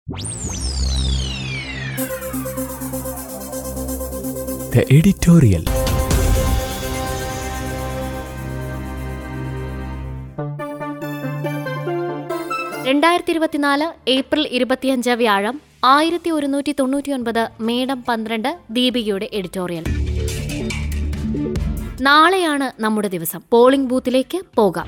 The editorial. രണ്ടായിരത്തി ഇരുപത്തിനാല് April ഇരുപത്തിയഞ്ച് വ്യാഴം ആയിരത്തി ഒരുന്നൂറ്റി തൊണ്ണൂറ്റിയൊൻപത് മേഡം പന്ത്രണ്ട് ദീപികയുടെ എഡിറ്റോറിയൽ നാളെയാണ് നമ്മുടെ ദിവസം പോളിംഗ് ബൂത്തിലേക്ക് പോകാം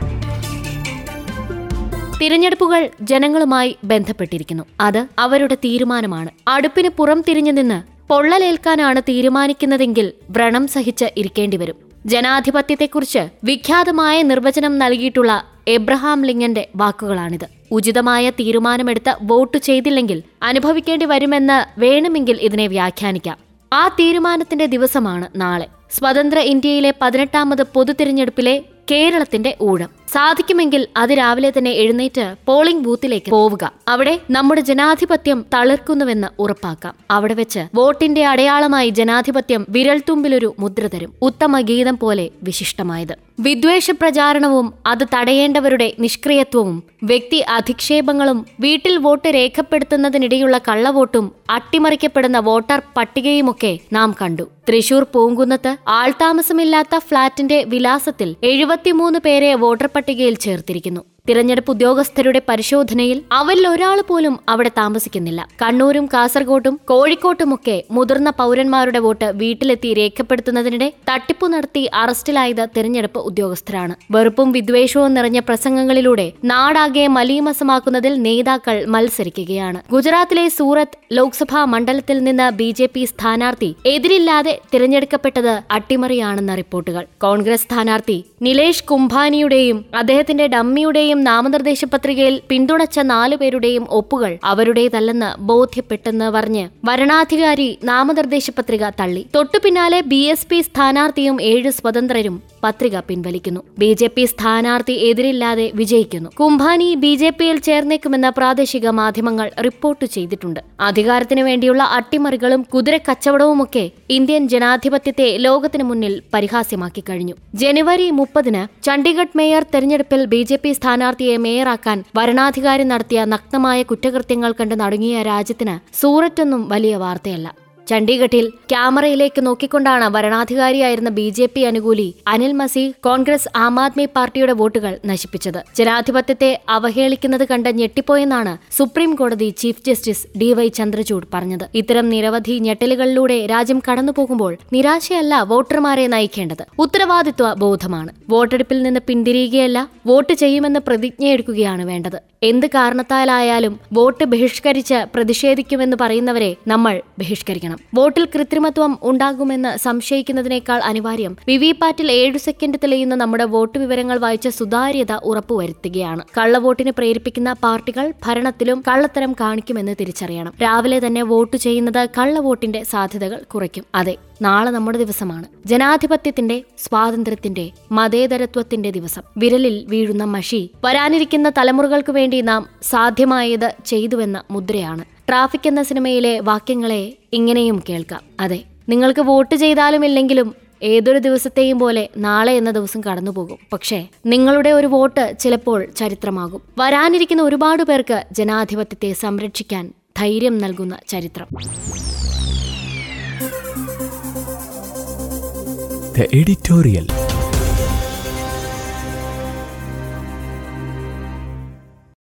തിരഞ്ഞെടുപ്പുകൾ ജനങ്ങളുമായി ബന്ധപ്പെട്ടിരിക്കുന്നു അത് അവരുടെ തീരുമാനമാണ് അടുപ്പിന് പുറം തിരിഞ്ഞു നിന്ന് പൊള്ളലേൽക്കാനാണ് തീരുമാനിക്കുന്നതെങ്കിൽ വ്രണം സഹിച്ച് ഇരിക്കേണ്ടി വരും ജനാധിപത്യത്തെക്കുറിച്ച് വിഖ്യാതമായ നിർവചനം നൽകിയിട്ടുള്ള എബ്രഹാം ലിങ്കന്റെ വാക്കുകളാണിത് ഉചിതമായ തീരുമാനമെടുത്ത് വോട്ട് ചെയ്തില്ലെങ്കിൽ അനുഭവിക്കേണ്ടി വരുമെന്ന് വേണമെങ്കിൽ ഇതിനെ വ്യാഖ്യാനിക്കാം ആ തീരുമാനത്തിന്റെ ദിവസമാണ് നാളെ സ്വതന്ത്ര ഇന്ത്യയിലെ പതിനെട്ടാമത് പൊതു തിരഞ്ഞെടുപ്പിലെ കേരളത്തിന്റെ ഊഴം സാധിക്കുമെങ്കിൽ അതിരാവിലെ തന്നെ എഴുന്നേറ്റ് പോളിംഗ് ബൂത്തിലേക്ക് പോവുക അവിടെ നമ്മുടെ ജനാധിപത്യം തളിർക്കുന്നുവെന്ന് ഉറപ്പാക്കാം അവിടെ വെച്ച് വോട്ടിന്റെ അടയാളമായി ജനാധിപത്യം വിരൽത്തുമ്പിലൊരു മുദ്ര തരും ഉത്തമ ഗീതം പോലെ വിശിഷ്ടമായത് വിദ്വേഷ പ്രചാരണവും അത് തടയേണ്ടവരുടെ നിഷ്ക്രിയത്വവും വ്യക്തി അധിക്ഷേപങ്ങളും വീട്ടിൽ വോട്ട് രേഖപ്പെടുത്തുന്നതിനിടെയുള്ള കള്ളവോട്ടും അട്ടിമറിക്കപ്പെടുന്ന വോട്ടർ പട്ടികയുമൊക്കെ നാം കണ്ടു തൃശൂർ പൂങ്കുന്നത്ത് ആൾതാമസമില്ലാത്ത ഫ്ളാറ്റിന്റെ വിലാസത്തിൽ എഴുപത്തിമൂന്ന് പേരെ വോട്ടർ പട്ടികയിൽ ചേർത്തിരിക്കുന്നു തിരഞ്ഞെടുപ്പ് ഉദ്യോഗസ്ഥരുടെ പരിശോധനയിൽ അവരിൽ ഒരാൾ പോലും അവിടെ താമസിക്കുന്നില്ല കണ്ണൂരും കാസർഗോട്ടും കോഴിക്കോട്ടുമൊക്കെ മുതിർന്ന പൗരന്മാരുടെ വോട്ട് വീട്ടിലെത്തി രേഖപ്പെടുത്തുന്നതിനിടെ തട്ടിപ്പു നടത്തി അറസ്റ്റിലായത് തിരഞ്ഞെടുപ്പ് ഉദ്യോഗസ്ഥരാണ് വെറുപ്പും വിദ്വേഷവും നിറഞ്ഞ പ്രസംഗങ്ങളിലൂടെ നാടാകെ മലീമസമാക്കുന്നതിൽ നേതാക്കൾ മത്സരിക്കുകയാണ് ഗുജറാത്തിലെ സൂറത്ത് ലോക്സഭാ മണ്ഡലത്തിൽ നിന്ന് ബി ജെ പി സ്ഥാനാർത്ഥി എതിരില്ലാതെ തിരഞ്ഞെടുക്കപ്പെട്ടത് അട്ടിമറിയാണെന്ന റിപ്പോർട്ടുകൾ കോൺഗ്രസ് സ്ഥാനാർത്ഥി നിലേഷ് കുംഭാനിയുടെയും അദ്ദേഹത്തിന്റെ ഡമ്മിയുടെയും നാമനിർദ്ദേശ പത്രികയിൽ പിന്തുണച്ച നാലുപേരുടെയും ഒപ്പുകൾ അവരുടേതല്ലെന്ന് ബോധ്യപ്പെട്ടെന്ന് പറഞ്ഞ് വരണാധികാരി നാമനിർദ്ദേശ പത്രിക തള്ളി തൊട്ടു പിന്നാലെ ബി എസ് പി സ്ഥാനാർത്ഥിയും ഏഴ് സ്വതന്ത്രരും പത്രിക പിൻവലിക്കുന്നു ബി ജെ പി സ്ഥാനാർത്ഥി എതിരില്ലാതെ വിജയിക്കുന്നു കുംഭാനി ബി ജെ പിയിൽ ചേർന്നേക്കുമെന്ന് പ്രാദേശിക മാധ്യമങ്ങൾ റിപ്പോർട്ട് ചെയ്തിട്ടുണ്ട് അധികാരത്തിനു വേണ്ടിയുള്ള അട്ടിമറികളും കുതിരക്കച്ചവടവുമൊക്കെ ഇന്ത്യൻ ജനാധിപത്യത്തെ ലോകത്തിനു മുന്നിൽ പരിഹാസ്യമാക്കി കഴിഞ്ഞു ജനുവരി മുപ്പതിന് ചണ്ഡീഗഡ് മേയർ തെരഞ്ഞെടുപ്പിൽ ബി ജെ പി സ്ഥാനാർത്ഥിയെ മേയറാക്കാൻ വരണാധികാരി നടത്തിയ നഗ്നമായ കുറ്റകൃത്യങ്ങൾ കണ്ട് നടുങ്ങിയ രാജ്യത്തിന് സൂററ്റൊന്നും വലിയ വാർത്തയല്ല ചണ്ഡീഗഡിൽ ക്യാമറയിലേക്ക് നോക്കിക്കൊണ്ടാണ് വരണാധികാരിയായിരുന്ന ബി ജെ പി അനുകൂലി അനിൽ മസീഹ് കോൺഗ്രസ് ആം ആദ്മി പാർട്ടിയുടെ വോട്ടുകൾ നശിപ്പിച്ചത് ജനാധിപത്യത്തെ അവഹേളിക്കുന്നത് കണ്ട് ഞെട്ടിപ്പോയെന്നാണ് സുപ്രീം കോടതി chief justice D Y Chandrachud പറഞ്ഞത് ഇത്തരം നിരവധി ഞെട്ടലുകളിലൂടെ രാജ്യം കടന്നുപോകുമ്പോൾ നിരാശയല്ല വോട്ടർമാരെ നയിക്കേണ്ടത് ഉത്തരവാദിത്വ ബോധമാണ് വോട്ടെടുപ്പിൽ നിന്ന് പിന്തിരിയുകയല്ല വോട്ട് ചെയ്യുമെന്ന് പ്രതിജ്ഞയെടുക്കുകയാണ് വേണ്ടത് എന്ത് കാരണത്താലായാലും വോട്ട് ബഹിഷ്കരിച്ച് പ്രതിഷേധിക്കുമെന്ന് പറയുന്നവരെ നമ്മൾ ബഹിഷ്കരിക്കണം വോട്ടിൽ കൃത്രിമത്വം ഉണ്ടാകുമെന്ന് സംശയിക്കുന്നതിനേക്കാൾ അനിവാര്യം വിവിപാറ്റിൽ ഏഴു സെക്കൻഡ് തെളിയുന്ന നമ്മുടെ വോട്ട് വിവരങ്ങൾ വായിച്ച സുതാര്യത ഉറപ്പുവരുത്തുകയാണ് കള്ളവോട്ടിന് പ്രേരിപ്പിക്കുന്ന പാർട്ടികൾ ഭരണത്തിലും കള്ളത്തരം കാണിക്കുമെന്ന് തിരിച്ചറിയണം രാവിലെ തന്നെ വോട്ട് ചെയ്യുന്നത് കള്ളവോട്ടിന്റെ സാധ്യതകൾ കുറയ്ക്കും അതെ നാളെ നമ്മുടെ ദിവസമാണ് ജനാധിപത്യത്തിന്റെ സ്വാതന്ത്ര്യത്തിന്റെ മതേതരത്വത്തിന്റെ ദിവസം വിരലിൽ വീഴുന്ന മഷി വരാനിരിക്കുന്ന തലമുറകൾക്ക് വേണ്ടി നാം സാധ്യമായത് ചെയ്തുവെന്ന മുദ്രയാണ് ട്രാഫിക് എന്ന സിനിമയിലെ വാക്യങ്ങളെ ഇങ്ങനെയും കേൾക്കാം അതെ നിങ്ങൾക്ക് വോട്ട് ചെയ്താലും ഇല്ലെങ്കിലും ഏതൊരു ദിവസത്തെയും പോലെ നാളെ എന്ന ദിവസം കടന്നുപോകും പക്ഷേ നിങ്ങളുടെ ഒരു വോട്ട് ചിലപ്പോൾ ചരിത്രമാകും വരാനിരിക്കുന്ന ഒരുപാട് പേർക്ക് ജനാധിപത്യത്തെ സംരക്ഷിക്കാൻ ധൈര്യം നൽകുന്ന ചരിത്രം The editorial.